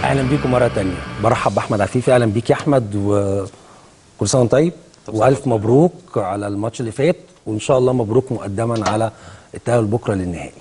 اهلا بيكم مره تانية برحب باحمد عفيفي اهلا بيك يا احمد وكل سنه وانت طيب والف مبروك على الماتش اللي فات وان شاء الله مبروك مقدما على التاهل بكره للنهائي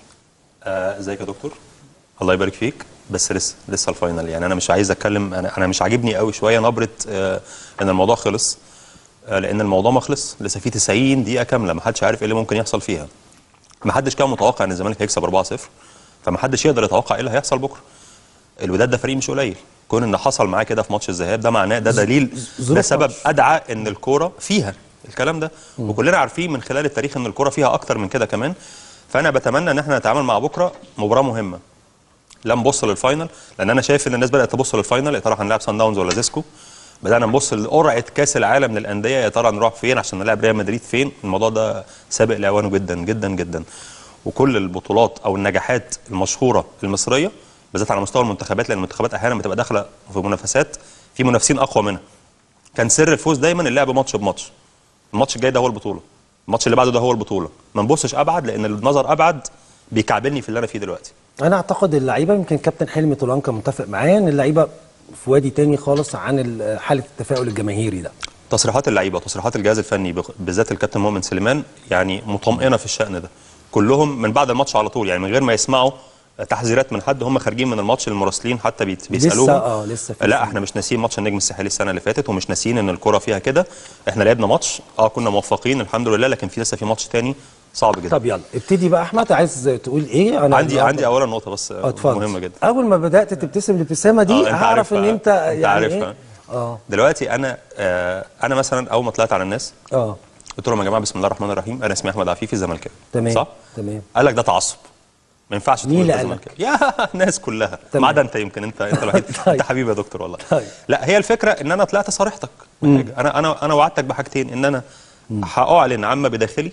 آه، ازيك يا دكتور الله يبارك فيك بس لسه لسه الفاينل يعني انا مش عايز اتكلم انا انا مش عاجبني قوي شويه نبره آه ان الموضوع خلص آه لان الموضوع ما خلص لسه في 90 دقيقه كامله ما حدش عارف ايه اللي ممكن يحصل فيها ما حدش كان متوقع ان الزمالك هيكسب 4-0 فما حدش يقدر يتوقع ايه اللي هيحصل بكره الوداد ده فريق مش قليل كون ان حصل معاه كده في ماتش الذهاب ده معناه ده دليل ظروف ده سبب ماتش. ادعى ان الكوره فيها الكلام ده وكلنا عارفين من خلال التاريخ ان الكوره فيها اكتر من كده كمان فانا بتمنى ان احنا نتعامل مع بكره مباراه مهمه لا نبص للفاينل لان انا شايف ان الناس بدات تبص للفاينل يا ترى هنلعب سان داونز ولا زيسكو بدانا نبص لقرعه كاس العالم للانديه يا ترى نروح فين عشان نلعب ريال مدريد فين الموضوع ده سابق لاوانه جدا جدا جدا وكل البطولات او النجاحات المشهوره المصريه بالذات على مستوى المنتخبات لان المنتخبات احيانا بتبقى داخله في منافسات في منافسين اقوى منها كان سر الفوز دايما اللعب ماتش بماتش الماتش الجاي ده هو البطوله الماتش اللي بعده ده هو البطوله ما نبصش ابعد لان النظر ابعد بيكعبلني في اللي انا فيه دلوقتي انا اعتقد اللعيبه يمكن كابتن حلمي طولانكا متفق معايا ان اللعيبه في وادي تاني خالص عن ال- حاله التفاؤل الجماهيري ده تصريحات اللعيبه وتصريحات الجهاز الفني بخ- بالذات الكابتن مؤمن سليمان يعني مطمئنه في الشان ده كلهم من بعد الماتش على طول يعني من غير ما يسمعوا تحذيرات من حد هم خارجين من الماتش المراسلين حتى بيت- بيسالوهم اه لسه في لا احنا مش ناسيين ماتش النجم الساحلي السنه اللي فاتت ومش ناسيين ان الكره فيها كده احنا لعبنا ماتش اه كنا موفقين الحمد لله لكن في لسه في ماتش تاني صعب جدا طب يلا ابتدي بقى احمد عايز تقول ايه انا عندي النهاردة- عندي اولا نقطه بس اه اتفضل مهمه جدا اول ما بدات تبتسم الابتسامه دي آه، أنت هعرف ان عارفها. انت أنت يعني عارفها. ايه اه دلوقتي انا آه انا مثلا اول ما طلعت على الناس اه قلت لهم يا جماعه بسم الله الرحمن الرحيم انا اسمي احمد عفيفي زملكاوي تمام صح تمام قال لك ده تعصب ما ينفعش مين تقول اللي ده قال لك؟ زملكاوي يا الناس كلها تمام. ما عدا انت يمكن انت انت الوحيد طيب. انت حبيبي يا دكتور والله طيب. لا هي الفكره ان انا طلعت صارحتك بحاجة. انا انا انا وعدتك بحاجتين ان انا هاعلن عما بداخلي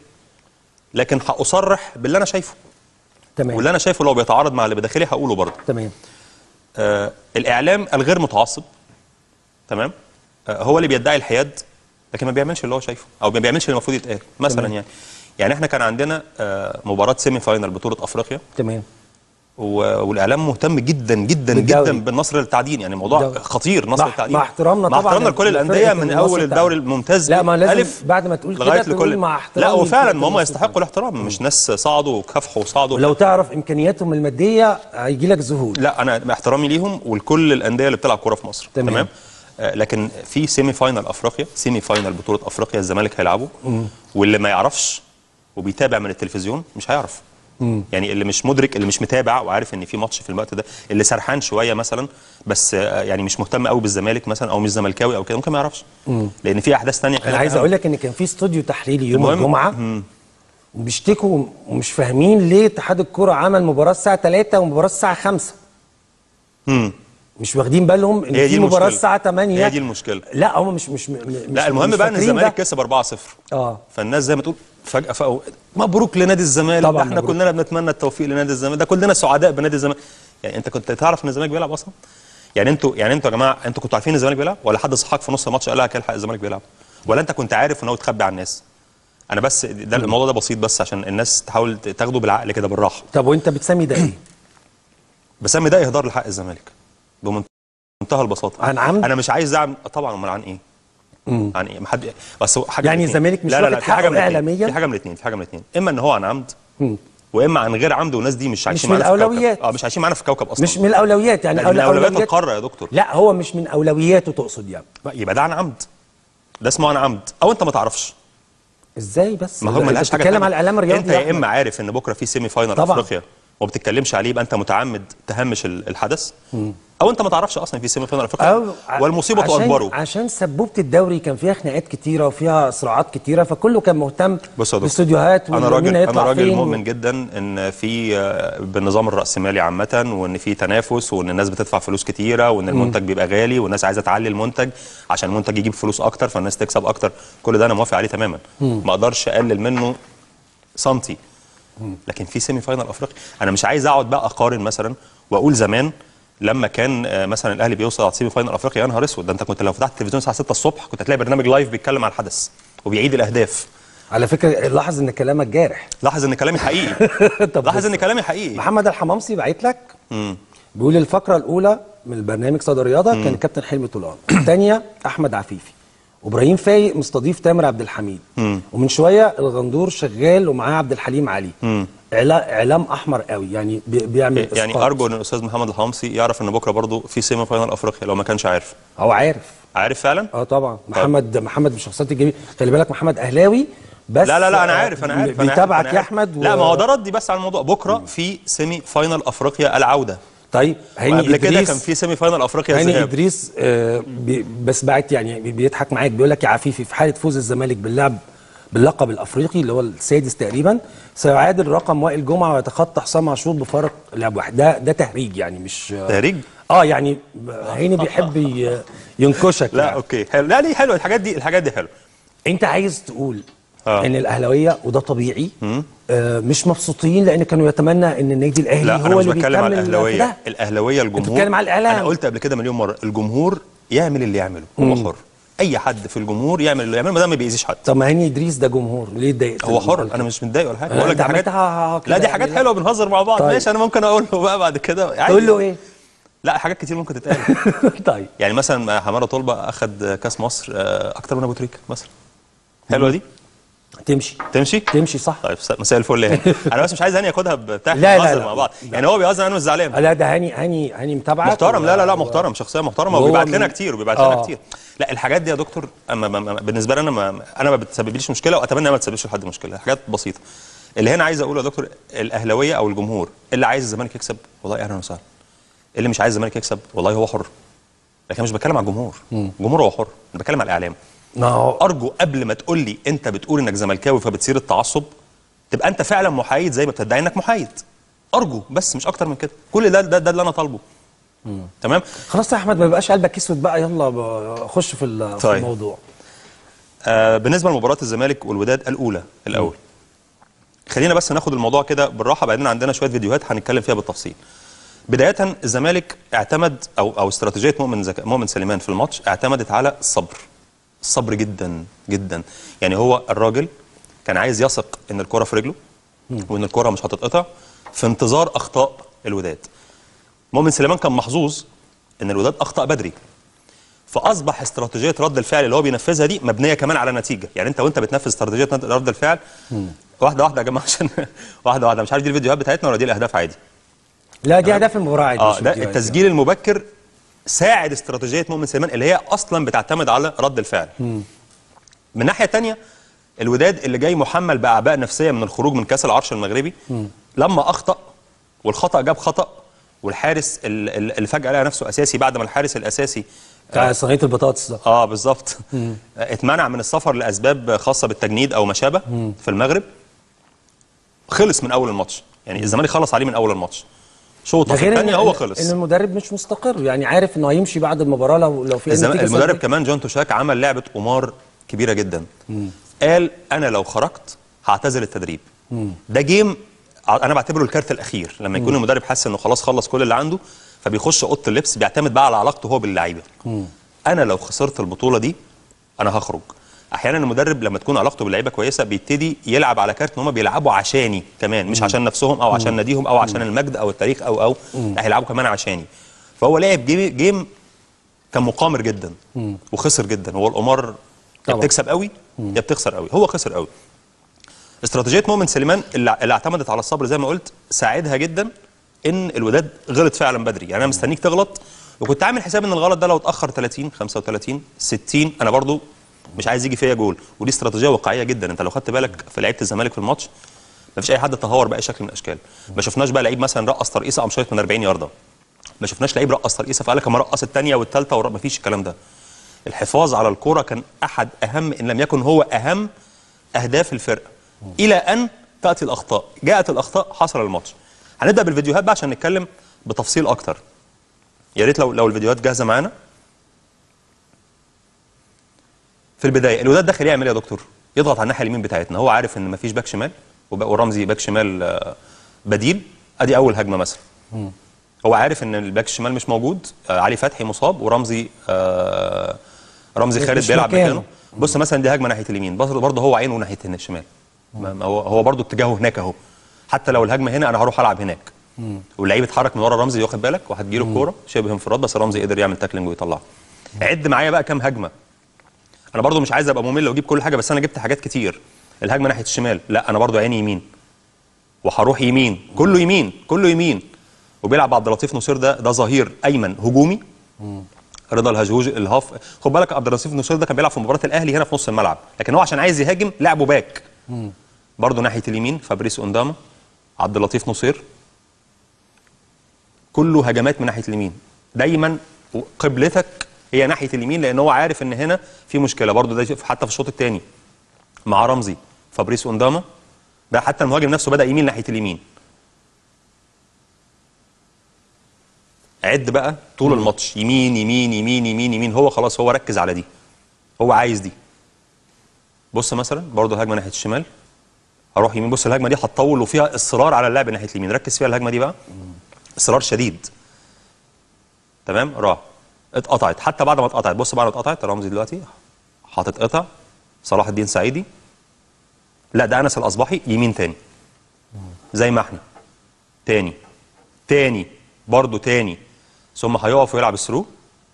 لكن هاصرح باللي انا شايفه تمام واللي انا شايفه لو بيتعارض مع اللي بداخلي هقوله برضه تمام آه الاعلام الغير متعصب تمام آه هو اللي بيدعي الحياد لكن ما بيعملش اللي هو شايفه او ما بيعملش اللي المفروض يتقال مثلا تمام. يعني يعني احنا كان عندنا آه مباراه سيمي فاينال بطوله افريقيا تمام و- والاعلام مهتم جدا جدا بالدوري. جدا بالنصر للتعدين يعني موضوع بالدوري. خطير نصر مع- التعدين مع احترامنا مع طبعاً احترامنا لكل لفرقة الانديه من النصر اول الدوري التعدين. الممتاز لا، ما لازم الف بعد ما تقول كده لغايه تقول لكل مع لا احترامي وفعلا لفرقة ما هم النصر يستحقوا الاحترام مش ناس صعدوا وكافحوا وصعدوا ولو تعرف امكانياتهم الماديه هيجي لك ذهول لا انا مع احترامي ليهم ولكل الانديه اللي بتلعب كوره في مصر تمام. تمام آه، لكن في سيمي فاينال افريقيا سيمي فاينال بطوله افريقيا الزمالك هيلعبه واللي ما يعرفش وبيتابع من التلفزيون مش هيعرف يعني اللي مش مدرك اللي مش متابع وعارف ان في ماتش في الوقت ده اللي سرحان شويه مثلا بس آه، يعني مش مهتم قوي بالزمالك مثلا او مش زملكاوي او كده ممكن ما يعرفش لان في احداث تانية انا عايز اقول لك ان كان في استوديو تحليلي يوم المهم- الجمعه وبيشتكوا ومش فاهمين ليه اتحاد الكره عمل مباراه الساعه 3 ومباراه الساعه 5 مم. مش واخدين بالهم ان هي في دي مباراه المشكلة. الساعه 8 هي دي المشكله لا هم مش مش, مش لا المهم مش بقى ان فاكرين الزمالك ده. كسب 4-0 اه فالناس زي ما تقول فجاه فوق مبروك لنادي الزمالك طبعاً ده احنا مبروك. كلنا بنتمنى التوفيق لنادي الزمالك ده كلنا سعداء بنادي الزمالك يعني انت كنت تعرف ان الزمالك بيلعب اصلا يعني انتوا يعني انتوا يا جماعه انتوا كنتوا عارفين ان الزمالك بيلعب ولا حد صحاك في نص الماتش قال لك الحق الزمالك بيلعب ولا انت كنت عارف ان هو يتخبي على الناس انا بس ده الموضوع ده بسيط بس عشان الناس تحاول تاخده بالعقل كده بالراحه طب وانت بتسمي ده ايه؟ بسمي ده اهدار لحق الزمالك بمنتهى البساطه عن عمد؟ انا مش عايز اعمل طبعا امال عن ايه عن ايه ما حد بس هو حاجه يعني من الاتنين. الزمالك مش لا لا واخد لا في حاجه حقه من الاتنين. إعلامياً؟ في حاجه من الاثنين في حاجه من الاثنين اما ان هو عن عمد مم. واما عن غير عمد والناس دي مش عايشين من معانا في الكوكب. الأولويات. اه مش عايشين معانا في الكوكب اصلا مش من الاولويات يعني لا، من أول- اولويات القاره يا دكتور لا هو مش من اولوياته تقصد يعني يبقى ده عن عمد ده اسمه عن عمد او انت ما تعرفش ازاي بس ما هو أنت ملهاش حاجه بتتكلم تانية. على الاعلام الرياضي انت يا يا أحمد. اما عارف ان بكره في سيمي فاينل طبعاً. افريقيا وما بتتكلمش عليه يبقى انت متعمد تهمش ال- الحدث او انت ما تعرفش اصلا في سيمي فاينل افريقيا أو ع- والمصيبه عشان اكبر عشان سبوبه الدوري كان فيها خناقات كتيره وفيها صراعات كتيره فكله كان مهتم بص يا دكتور باستوديوهات انا ومين راجل هيطلع انا راجل فين مؤمن جدا ان في آه، بالنظام الراسمالي عامه وان في تنافس وان الناس بتدفع فلوس كتيره وان المنتج بيبقى غالي والناس عايزه تعلي المنتج عشان المنتج يجيب فلوس اكتر فالناس تكسب اكتر كل ده انا موافق عليه تماما ما اقدرش اقلل منه سنتي لكن في سيمي فاينل افريقيا انا مش عايز اقعد بقى اقارن مثلا واقول زمان لما كان آه، مثلا الاهلي بيوصل على سيمي فاينل افريقيا يا نهار اسود ده انت كنت لو فتحت التلفزيون الساعه 6 الصبح كنت هتلاقي برنامج لايف بيتكلم على الحدث وبيعيد الاهداف على فكره لاحظ ان كلامك جارح لاحظ ان كلامي حقيقي طب لاحظ بص. ان كلامي حقيقي محمد الحمامسي بعت لك مم. بيقول الفقره الاولى من البرنامج صدى الرياضه كان الكابتن حلمي طولان الثانيه احمد عفيفي وابراهيم فايق مستضيف تامر عبد الحميد ومن شويه الغندور شغال ومعاه عبد الحليم علي إعلا- اعلام احمر قوي يعني بي- بيعمل يعني إسقاط. ارجو ان الاستاذ محمد الحمصي يعرف ان بكره برضو في سيمي فاينال افريقيا لو ما كانش عارف هو عارف عارف فعلا اه طبعا محمد محمد من الشخصيات الجميله خلي بالك محمد اهلاوي بس لا لا لا انا آه، عارف انا عارف أنا عارف، بيتابعك أنا يا عارف. احمد لا ما هو ده ردي بس على الموضوع بكره في سيمي فاينال افريقيا العوده طيب هاني قبل كده إدريس- كان في سيمي فاينال افريقيا هاني الذهاب ادريس آه بي بس بعت يعني بي- بيضحك معاك بيقول لك يا عفيفي في حاله فوز الزمالك باللعب باللقب الافريقي اللي هو السادس تقريبا سيعادل رقم وائل جمعه ويتخطى حسام عاشور بفارق لعب واحد ده ده تهريج يعني مش تهريج اه يعني هاني بيحب ي- ينكشك لا يعني. اوكي حلو لا دي حلوه الحاجات دي الحاجات دي حلوه انت عايز تقول آه. ان الاهلاويه وده طبيعي آه مش مبسوطين لان كانوا يتمنى ان النادي الاهلي لا هو انا مش اللي بتكلم على بيكمل في الاهلاويه ده. الاهلاويه الجمهور بتتكلم على الإعلام. انا قلت قبل كده مليون مره الجمهور يعمل اللي يعمله هو حر اي حد في الجمهور يعمل اللي يعمله ما دام ما بيأذيش حد طب ما هاني ادريس ده جمهور ليه اتضايقت هو حر قلت انا مش متضايق ولا حاجه آه، بقول لك أنت دي حاجات عملتها كده لا دي يعني حاجات لا. حلوه بنهزر مع بعض طيب. ماشي انا ممكن اقول له بقى بعد كده عادي. تقول له ايه لا حاجات كتير ممكن تتقال طيب يعني مثلا حماده طلبه اخد كاس مصر آه، اكتر من ابو تريكه مثلا حلوه دي تمشي تمشي تمشي صح طيب س- مساء الفل يا هاني انا بس مش عايز هاني ياخدها بتاع لا، لا، نهزر لا. مع بعض يعني هو بيهزر انا مش زعلان لا ده هاني هاني هاني متابعك محترم لا لا لا و- محترم شخصيه محترمه وهو وبيبعت من- لنا كتير وبيبعت لنا آه. كتير لا الحاجات دي يا دكتور أما ما- ما- بالنسبه لي انا ما انا ما بتسببليش مشكله واتمنى انها ما تسببش لحد مشكله حاجات بسيطه اللي هنا عايز اقوله يا دكتور الاهلاويه او الجمهور اللي عايز الزمالك يكسب والله اهلا وسهلا اللي مش عايز الزمالك يكسب والله هو حر لكن مش بتكلم على الجمهور الجمهور هو حر انا بتكلم على الاعلام ما هو ارجو قبل ما تقول لي انت بتقول انك زملكاوي فبتصير التعصب تبقى انت فعلا محايد زي ما بتدعي انك محايد ارجو بس مش اكتر من كده كل ده ده, ده اللي انا طالبه تمام خلاص يا احمد ما يبقاش قلبك اسود بقى يلا ب- خش في ال- في طيب. الموضوع آه بالنسبه لمباراه الزمالك والوداد الاولى الاول خلينا بس ناخد الموضوع كده بالراحه بعدين عندنا شويه فيديوهات هنتكلم فيها بالتفصيل بدايه الزمالك اعتمد او او استراتيجيه مؤمن زك... مؤمن سليمان في الماتش اعتمدت على الصبر الصبر جدا جدا يعني هو الراجل كان عايز يثق ان الكره في رجله وان الكره مش هتتقطع في انتظار اخطاء الوداد مؤمن سليمان كان محظوظ ان الوداد اخطا بدري فاصبح استراتيجيه رد الفعل اللي هو بينفذها دي مبنيه كمان على نتيجه يعني انت وانت بتنفذ استراتيجيه رد الفعل واحده واحده يا جماعه عشان واحده واحده مش عارف دي الفيديوهات بتاعتنا ولا دي الاهداف عادي لا دي اهداف المباراه عادي اه مش ده فيديوهات التسجيل المبكر ساعد استراتيجيه مؤمن سليمان اللي هي اصلا بتعتمد على رد الفعل من ناحيه تانية الوداد اللي جاي محمل باعباء نفسيه من الخروج من كاس العرش المغربي لما اخطا والخطا جاب خطا والحارس ال- ال- اللي فجاه لقى نفسه اساسي بعد ما الحارس الاساسي بتاع صينيه البطاطس ده اه بالظبط اتمنع من السفر لاسباب خاصه بالتجنيد او ما شابه في المغرب خلص من اول الماتش يعني الزمالك خلص عليه من اول الماتش شوطه ده في غير ان الثانيه هو إن- خلص ان المدرب مش مستقر يعني عارف انه هيمشي بعد المباراه لو لو في الزم... نتيجة المدرب سلبية. كمان جون توشاك عمل لعبه قمار كبيره جدا قال انا لو خرجت هعتزل التدريب ده جيم ع- انا بعتبره الكارت الاخير لما يكون المدرب حاسس انه خلاص خلص كل اللي عنده فبيخش اوضه اللبس بيعتمد بقى على علاقته هو باللعيبه انا لو خسرت البطوله دي انا هخرج احيانا المدرب لما تكون علاقته باللعيبه كويسه بيبتدي يلعب على كارت ان هم بيلعبوا عشاني كمان مش عشان نفسهم او عشان ناديهم او عشان المجد او التاريخ او او لا هيلعبوا كمان عشاني فهو لعب جيم, جيم كان مقامر جدا وخسر جدا هو القمار يا طبعا. بتكسب قوي يا بتخسر قوي هو خسر قوي استراتيجيه مؤمن سليمان اللي, اللي اعتمدت على الصبر زي ما قلت ساعدها جدا ان الوداد غلط فعلا بدري يعني انا مستنيك تغلط وكنت عامل حساب ان الغلط ده لو اتاخر 30 35 60 انا برضو مش عايز يجي فيا جول ودي استراتيجيه واقعيه جدا انت لو خدت بالك في لعيبه الزمالك في الماتش ما فيش اي حد تهور باي شكل من الاشكال ما شفناش بقى لعيب مثلا رقص ترقيصه قام شايط من 40 يارده ما شفناش لعيب رقص ترقيصه فقال لك اما رقص الثانيه والثالثه ما فيش الكلام ده الحفاظ على الكرة كان أحد أهم إن لم يكن هو أهم أهداف الفرقة إلى أن تأتي الأخطاء جاءت الأخطاء حصل الماتش هنبدأ بالفيديوهات بقى عشان نتكلم بتفصيل أكتر يا ريت لو لو الفيديوهات جاهزة معانا في البداية الوداد داخل يعمل إيه يا دكتور يضغط على الناحية اليمين بتاعتنا هو عارف إن مفيش باك شمال وبقى- ورمزي باك شمال آه، بديل أدي أول هجمة مثلا هو عارف ان الباك الشمال مش موجود آه علي فتحي مصاب ورمزي آه رمزي مش- خالد مش بيلعب مكانه. مكانه بص مثلا دي هجمه ناحيه اليمين برضه برضه هو عينه ناحيه الشمال ما ما هو هو برضه اتجاهه هناك اهو حتى لو الهجمه هنا انا هروح العب هناك واللعيب اتحرك من ورا رمزي واخد بالك وهتجيله الكوره شبه انفراد بس رمزي قدر يعمل تاكلينج ويطلعها عد معايا بقى كام هجمه انا برضو مش عايز ابقى ممل واجيب كل حاجه بس انا جبت حاجات كتير الهجمه ناحيه الشمال لا انا برضو عيني يمين وهروح يمين كله يمين كله يمين وبيلعب عبد اللطيف نصير ده ده ظهير ايمن هجومي رضا الهجوج الهاف خد بالك عبد اللطيف نصير ده كان بيلعب في مباراه الاهلي هنا في نص الملعب لكن هو عشان عايز يهاجم لعبه باك برضه ناحيه اليمين فابريس اونداما عبد اللطيف نصير كله هجمات من ناحيه اليمين دايما قبلتك هي ناحيه اليمين لان هو عارف ان هنا في مشكله برضه ده حتى في الشوط الثاني مع رمزي فابريس اونداما ده حتى المهاجم نفسه بدا يميل ناحيه اليمين عد بقى طول الماتش يمين يمين يمين يمين يمين هو خلاص هو ركز على دي هو عايز دي بص مثلا برضه الهجمه ناحيه الشمال هروح يمين بص الهجمه دي هتطول وفيها اصرار على اللعب ناحيه اليمين ركز فيها الهجمه دي بقى اصرار شديد تمام راح اتقطعت حتى بعد ما اتقطعت بص بعد ما اتقطعت رمزي دلوقتي هتتقطع صلاح الدين سعيدي لا ده انس الاصبحي يمين تاني زي ما احنا تاني تاني برضه تاني ثم هيقف ويلعب الثرو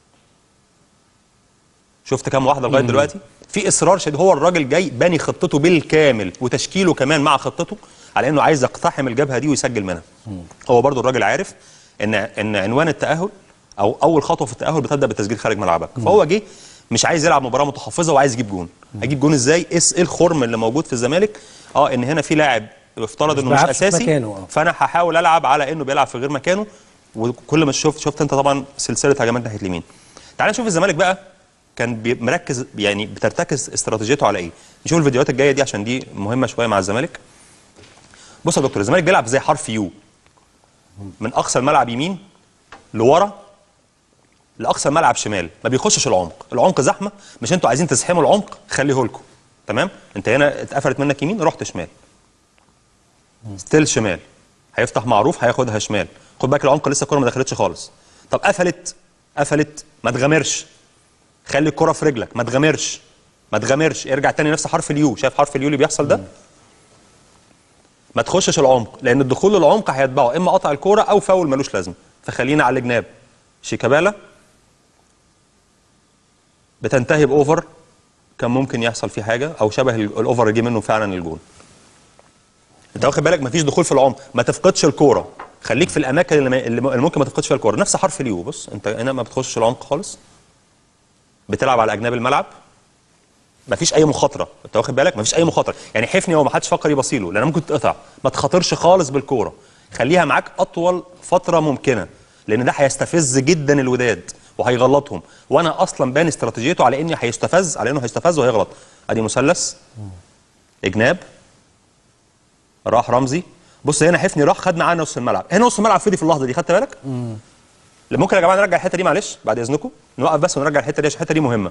شفت كام واحده لغايه دلوقتي في اصرار شديد هو الراجل جاي باني خطته بالكامل وتشكيله كمان مع خطته على انه عايز يقتحم الجبهه دي ويسجل منها هو برضو الراجل عارف ان ان عنوان التاهل او اول خطوه في التاهل بتبدا بالتسجيل خارج ملعبك فهو جه مش عايز يلعب مباراه متحفظه وعايز يجيب جون هيجيب جون ازاي ايه ايه الخرم اللي موجود في الزمالك اه ان هنا في لاعب يفترض انه مش بيلعبش في اساسي مكانه، آه. فانا هحاول العب على انه بيلعب في غير مكانه وكل ما شفت شفت انت طبعا سلسله هجمات ناحيه اليمين تعال نشوف الزمالك بقى كان بي- مركز يعني بترتكز استراتيجيته على ايه نشوف الفيديوهات الجايه دي عشان دي مهمه شويه مع الزمالك بص يا دكتور الزمالك بيلعب زي حرف يو من اقصى الملعب يمين لورا لاقصى الملعب شمال ما بيخشش العمق العمق زحمه مش انتوا عايزين تزحموا العمق خليه لكم تمام انت هنا اتقفلت منك يمين رحت شمال ستيل شمال هيفتح معروف هياخدها شمال خد بالك العمق لسه الكره ما دخلتش خالص طب قفلت قفلت ما تغامرش خلي الكره في رجلك ما تغامرش ما تغامرش ارجع تاني نفس حرف اليو شايف حرف اليو اللي بيحصل ده ما تخشش العمق لان الدخول للعمق هيتبعه اما قطع الكوره او فاول ملوش لازمه فخلينا على الجناب شيكابالا بتنتهي باوفر كان ممكن يحصل فيه حاجه او شبه ال- الاوفر اللي جه منه فعلا الجون انت واخد بالك مفيش دخول في العمق ما تفقدش الكوره خليك في الاماكن اللي, ما- اللي م- اللي ممكن ما تفقدش فيها الكوره نفس حرف اليو بص انت هنا ما بتخشش العمق خالص بتلعب على اجناب الملعب مفيش اي مخاطره انت واخد بالك مفيش اي مخاطره يعني حفني هو ما حدش فكر يبصيله لان ممكن تقطع ما تخاطرش خالص بالكوره خليها معاك اطول فتره ممكنه لان ده هيستفز جدا الوداد وهيغلطهم وانا اصلا بان استراتيجيته على اني هيستفز على انه هيستفز وهيغلط ادي مثلث اجناب راح رمزي بص هنا حفني راح خد معاه نص الملعب هنا نص الملعب فضي في اللحظه دي خدت بالك ممكن يا جماعه نرجع الحته دي معلش بعد اذنكم نوقف بس ونرجع الحته دي عشان الحته دي مهمه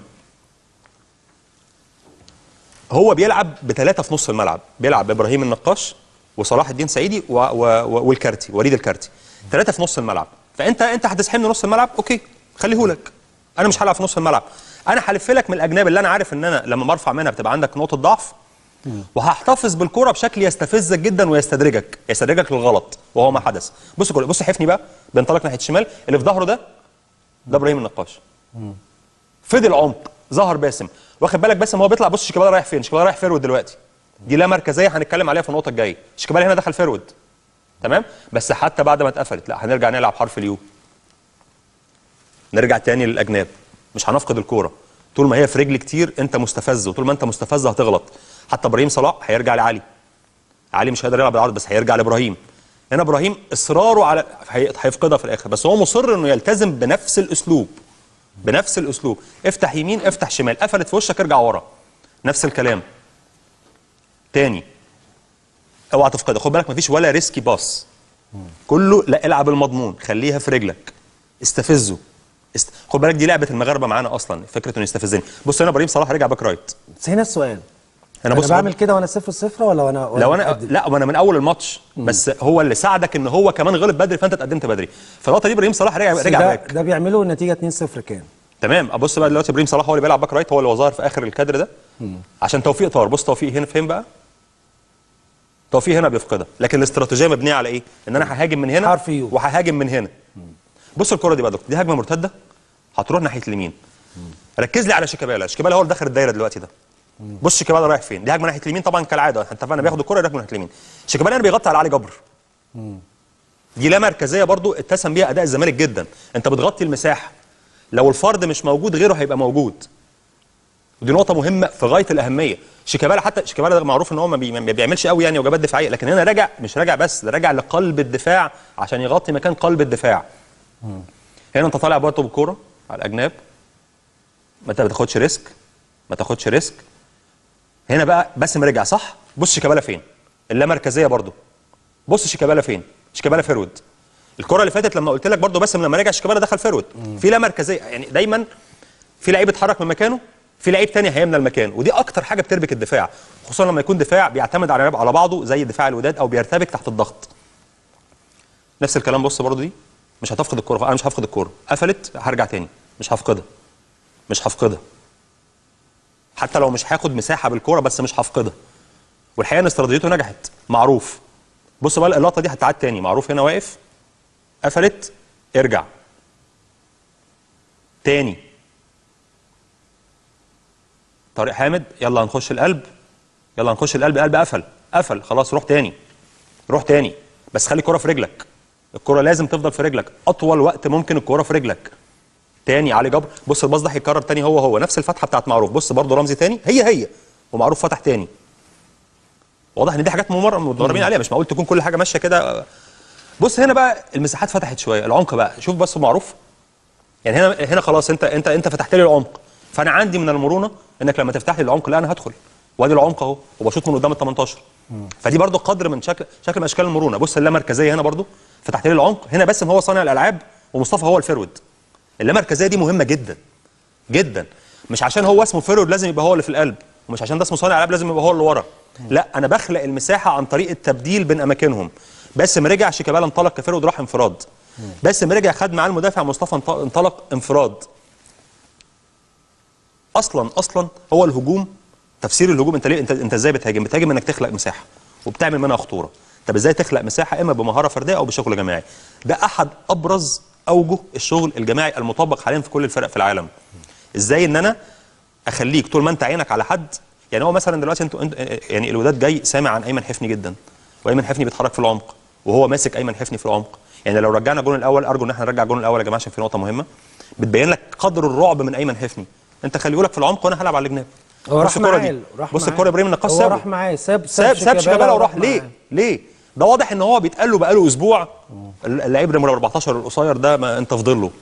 هو بيلعب بثلاثه في نص الملعب بيلعب بابراهيم النقاش وصلاح الدين سعيدي و... و... و... والكارتي وليد الكارتي ثلاثه في نص الملعب فانت انت هتزحمني نص الملعب اوكي خليه لك انا مش هلعب في نص الملعب انا هلف لك من الاجناب اللي انا عارف ان انا لما برفع منها بتبقى عندك نقطه ضعف وهحتفظ بالكره بشكل يستفزك جدا ويستدرجك يستدرجك للغلط وهو ما حدث بص كل بص حفني بقى بينطلق ناحيه الشمال اللي في ظهره ده ده ابراهيم النقاش فضل عمق ظهر باسم واخد بالك باسم هو بيطلع بص شيكابالا رايح فين شيكابالا رايح فيرود دلوقتي دي لا مركزيه هنتكلم عليها في النقطه الجايه شيكابالا هنا دخل فيرود تمام بس حتى بعد ما اتقفلت لا هنرجع نلعب حرف اليو نرجع تاني للاجناب مش هنفقد الكوره طول ما هي في رجل كتير انت مستفز وطول ما انت مستفز هتغلط حتى ابراهيم صلاح هيرجع لعلي علي مش هيقدر يلعب بالعرض بس هيرجع لابراهيم هنا ابراهيم اصراره على هي- هيفقدها في الاخر بس هو مصر انه يلتزم بنفس الاسلوب بنفس الاسلوب افتح يمين افتح شمال قفلت في وشك ارجع ورا نفس الكلام تاني اوعى تفقدها خد بالك مفيش ولا ريسكي باص كله لا العب المضمون خليها في رجلك استفزه است... خد بالك دي لعبه المغاربه معانا اصلا فكره انه يستفزني بص هنا ابراهيم صلاح رجع باك رايت بس هنا السؤال انا انا بص بعمل كده وانا صفر صفر ولا وانا ولا لو انا متقدم؟ لا وانا من اول الماتش بس هو اللي ساعدك ان هو كمان غلط بدري فانت اتقدمت بدري فالنقطه دي ابراهيم صلاح رجع بس رجع ده, باك ده بيعملوا النتيجه 2-0 كام تمام ابص بقى دلوقتي ابراهيم صلاح هو اللي بيلعب باك رايت هو اللي هو ظاهر في اخر الكادر ده عشان توفيق طاهر بص توفيق هنا فين بقى توفيق هنا بيفقدها لكن الاستراتيجيه مبنيه على ايه ان انا ههاجم من هنا حرف يو. وههاجم من هنا بص الكره دي بقى يا دكتور دي هجمه مرتده هتروح ناحيه اليمين ركز لي على شيكابالا شيكابالا هو اللي داخل الدايره دلوقتي ده بص شيكابالا رايح فين دي هجمه ناحيه اليمين طبعا كالعاده احنا اتفقنا بياخد الكره يروح ناحيه اليمين شيكابالا هنا بيغطي على علي جبر دي لا مركزيه برضو اتسم بيها اداء الزمالك جدا انت بتغطي المساحه لو الفرد مش موجود غيره هيبقى موجود ودي نقطه مهمه في غايه الاهميه شيكابالا حتى شيكابالا ده معروف ان هو ما, بي... ما بيعملش قوي يعني وجبات دفاعيه لكن هنا راجع مش راجع بس ده راجع لقلب الدفاع عشان يغطي مكان قلب الدفاع هنا انت طالع برضه بالكوره على الاجناب ما انت ما تاخدش ريسك ما تاخدش ريسك هنا بقى باسم رجع صح بص شيكابالا فين اللامركزيه برضه بص شيكابالا فين شيكابالا فيرود الكره اللي فاتت لما قلت لك برضه باسم لما رجع شيكابالا دخل فيرود في لا مركزيه يعني دايما في لعيب اتحرك من مكانه في لعيب تاني هيملى المكان ودي اكتر حاجه بتربك الدفاع خصوصا لما يكون دفاع بيعتمد على على بعضه زي دفاع الوداد او بيرتبك تحت الضغط نفس الكلام بص برضه دي مش هتفقد الكوره انا مش هفقد الكوره قفلت هرجع تاني مش هفقدها مش هفقدها حتى لو مش هاخد مساحه بالكوره بس مش هفقدها والحقيقه ان استراتيجيته نجحت معروف بص بقى اللقطه دي هتعاد تاني معروف هنا واقف قفلت ارجع تاني طارق حامد يلا هنخش القلب يلا هنخش القلب قلب قفل قفل خلاص روح تاني روح تاني بس خلي الكرة في رجلك الكرة لازم تفضل في رجلك اطول وقت ممكن الكرة في رجلك تاني علي جبر بص الباص ده هيتكرر تاني هو هو نفس الفتحه بتاعت معروف بص برضه رمزي تاني هي هي ومعروف فتح تاني واضح ان دي حاجات ممر متدربين عليها مش معقول تكون كل حاجه ماشيه كده بص هنا بقى المساحات فتحت شويه العمق بقى شوف بس معروف يعني هنا هنا خلاص انت انت انت فتحت لي العمق فانا عندي من المرونه انك لما تفتح لي العمق لا انا هدخل وادي العمق اهو وبشوط من قدام ال 18 فدي برضو قدر من شكل شكل من اشكال المرونه بص اللامركزيه هنا برضو فتحت لي العمق هنا باسم هو صانع الالعاب ومصطفى هو الفيرود اللامركزيه دي مهمه جدا جدا مش عشان هو اسمه فيرود لازم يبقى هو اللي في القلب ومش عشان ده اسمه صانع العاب لازم يبقى هو اللي ورا لا انا بخلق المساحه عن طريق التبديل بين اماكنهم باسم رجع شيكابالا انطلق كفيرود راح انفراد باسم رجع خد معاه المدافع مصطفى انط- انطلق انفراد اصلا اصلا هو الهجوم تفسير الهجوم انت ليه انت انت ازاي بتهاجم بتهاجم انك تخلق مساحه وبتعمل منها خطوره طب ازاي تخلق مساحه اما بمهاره فرديه او بشغل جماعي ده احد ابرز اوجه الشغل الجماعي المطبق حاليا في كل الفرق في العالم ازاي ان انا اخليك طول ما انت عينك على حد يعني هو مثلا دلوقتي انتوا انت يعني الوداد جاي سامع عن ايمن حفني جدا وايمن حفني بيتحرك في العمق وهو ماسك ايمن حفني في العمق يعني لو رجعنا الجون الاول ارجو ان احنا نرجع الجون الاول يا جماعه عشان في نقطه مهمه بتبين لك قدر الرعب من ايمن حفني انت خليه لك في العمق وانا هلعب على الجناب هو بص راح الكرة معاه دي. راح بص معاه. الكره ابراهيم النقاص هو سابه راح معاه ساب ساب ساب شيكابالا وراح ليه معاه. ليه ده واضح ان هو بيتقال له بقاله اسبوع اللعيب نمره 14 القصير ده ما انت في ظله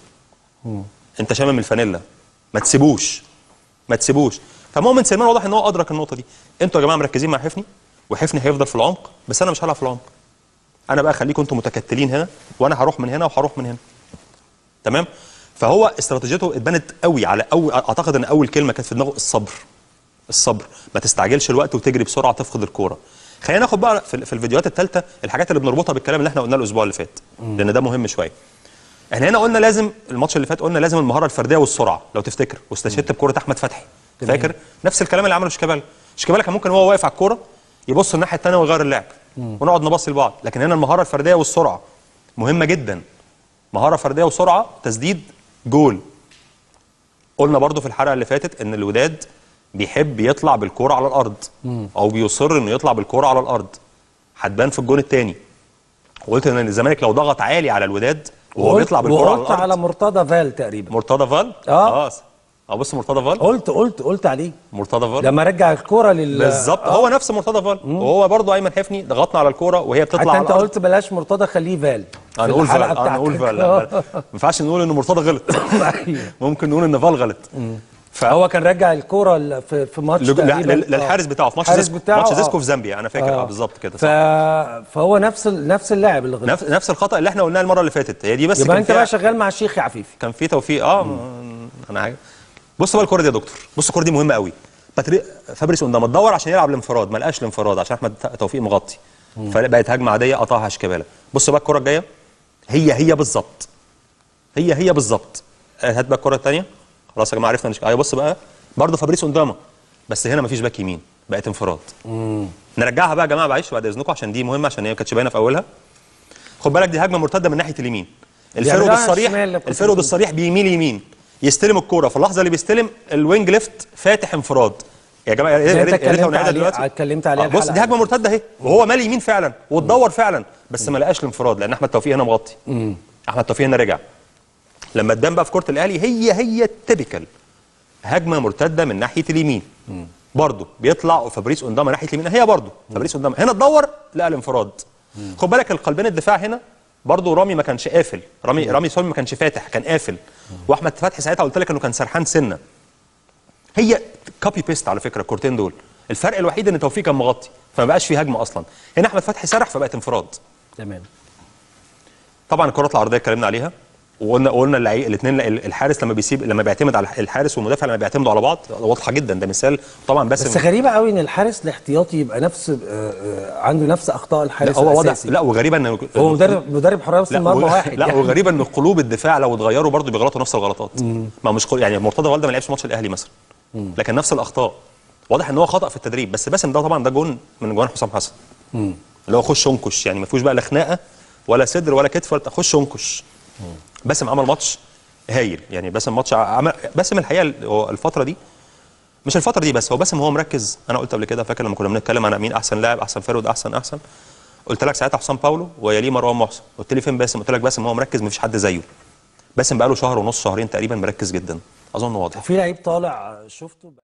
انت شامم الفانيلا ما تسيبوش ما تسيبوش فمؤمن سليمان واضح ان هو ادرك النقطه دي انتوا يا جماعه مركزين مع حفني وحفني هيفضل في العمق بس انا مش هلعب في العمق انا بقى خليكم انتوا متكتلين هنا وانا هروح من هنا وهروح من هنا تمام فهو استراتيجيته اتبنت قوي على أول اعتقد ان اول كلمه كانت في دماغه الصبر الصبر ما تستعجلش الوقت وتجري بسرعه تفقد الكوره خلينا ناخد بقى في, في الفيديوهات الثالثه الحاجات اللي بنربطها بالكلام اللي احنا قلناه الاسبوع اللي فات لان ده مهم شويه احنا هنا قلنا لازم الماتش اللي فات قلنا لازم المهاره الفرديه والسرعه لو تفتكر واستشهدت بكوره احمد فتحي فاكر نفس الكلام اللي عمله شيكابالا شيكابالا كان ممكن وهو واقف على الكوره يبص الناحيه الثانيه ويغير اللعب ونقعد نبصي لبعض لكن هنا المهاره الفرديه والسرعه مهمه جدا مهاره فرديه وسرعه تسديد جول قلنا برضو في الحلقه اللي فاتت ان الوداد بيحب يطلع بالكوره على الارض او بيصر انه يطلع بالكوره على الارض هتبان في الجون الثاني وقلت ان الزمالك لو ضغط عالي على الوداد وهو وقلت- بيطلع بالكوره على وقلت الارض على مرتضى فال تقريبا مرتضى فال آه. اه اه بص مرتضى فال قلت قلت قلت عليه مرتضى فال لما رجع الكوره لل بالظبط هو نفس مرتضى فال وهو برضه ايمن حفني ضغطنا على الكوره وهي بتطلع حتى على انت الارض قلت بلاش مرتضى خليه فال في هنقول فال الحلقة آه، هنقول بتاعتك. فال لا، لا. ما ينفعش نقول ان مرتضى غلط أيوه. ممكن نقول ان فال غلط ف هو كان رجع الكوره ل- في في ماتش لج- تقريبا لل- للحارس بتاعه في ماتش الحارس زيسكو بتاعه، ماتش آه. زيسكو في زامبيا انا فاكر آه. اه بالظبط كده ف... صح فهو نفس ال... نفس اللاعب اللي غلط نفس نفس الخطا اللي احنا قلناه المره اللي فاتت هي دي بس يبقى كان انت فيها بقى شغال مع الشيخ يا عفيفي كان في توفيق اه م- انا حاجه بص بقى الكوره دي يا دكتور بص الكوره دي مهمه قوي باتري فابريس قندامه تدور عشان يلعب الانفراد ما لقاش الانفراد عشان احمد توفيق مغطي فبقت هجمه عاديه قطعها شيكابالا بص بقى الكوره الجايه هي هي بالظبط هي هي بالظبط آه، هات بقى الكوره الثانيه خلاص يا جماعه عرفنا نشك... ايوه بص بقى برضه فابريس قندامه بس هنا مفيش باك يمين بقت انفراد نرجعها بقى يا جماعه معلش بعد اذنكم عشان دي مهمه عشان هي ما كانتش باينه في اولها خد بالك دي هجمه مرتده من ناحيه اليمين الفرود بيعملوها الصريح الشمال اللي كنت الفرود بتقول. الصريح بيميل يمين يستلم الكوره في اللحظه اللي بيستلم الوينج ليفت فاتح انفراد يا جماعه يا زي ريت انت يا ريت لو اتكلمت نعيدها عليه دلوقتي اتكلمت عليها آه، بص الحلقة دي هجمه مرتده اهي وهو مال يمين فعلا واتدور فعلا بس ما لقاش الانفراد لان احمد توفيق هنا مغطي احمد توفيق هنا رجع لما اتبان بقى في كره الاهلي هي هي التيبيكال هجمه مرتده من ناحيه اليمين برضه بيطلع وفابريس قندامه ناحيه اليمين هي برضه فابريس قندامه هنا تدور لقى الانفراد خد بالك القلبين الدفاع هنا برضه رامي ما كانش قافل رامي رامي سولي ما كانش فاتح كان قافل واحمد فتحي ساعتها قلت لك انه كان سرحان سنه هي كوبي بيست على فكره الكورتين دول الفرق الوحيد ان توفيق كان مغطي فما بقاش في هجمه اصلا هنا احمد فتحي سرح فبقت انفراد تمام طبعا الكرات العرضيه اتكلمنا عليها وقلنا قلنا الاثنين الحارس لما بيسيب لما بيعتمد على الحارس والمدافع لما بيعتمدوا على بعض واضحه جدا ده مثال طبعا بس بس غريبه قوي ان الحارس الاحتياطي يبقى نفس آه، آه، عنده نفس اخطاء لا الحارس هو واضح الاساسي لا وغريبا ان هو مدرب مدرب حراس لا المرمى و- واحد لا يعني. وغريبا ان قلوب الدفاع لو اتغيروا برضه بيغلطوا نفس الغلطات ما مش قل... يعني مرتضى والده ما لعبش ماتش الاهلي مثلا لكن نفس الاخطاء واضح ان هو خطا في التدريب بس باسم ده طبعا ده جون من جوان حسام حسن اللي هو خش انكش يعني ما فيهوش بقى لا خناقه ولا صدر ولا كتف ولا خش انكش باسم عمل ماتش هايل يعني باسم ماتش عمل باسم الحقيقه هو الفتره دي مش الفتره دي بس هو باسم هو مركز انا قلت قبل كده فاكر لما كنا بنتكلم عن مين احسن لاعب احسن فرود احسن احسن قلت لك ساعتها حسام باولو ويليه مروان محسن قلت لي فين باسم قلت لك باسم هو مركز مفيش حد زيه باسم بقاله شهر ونص شهرين تقريبا مركز جدا اظن واضح في لعيب طالع شفته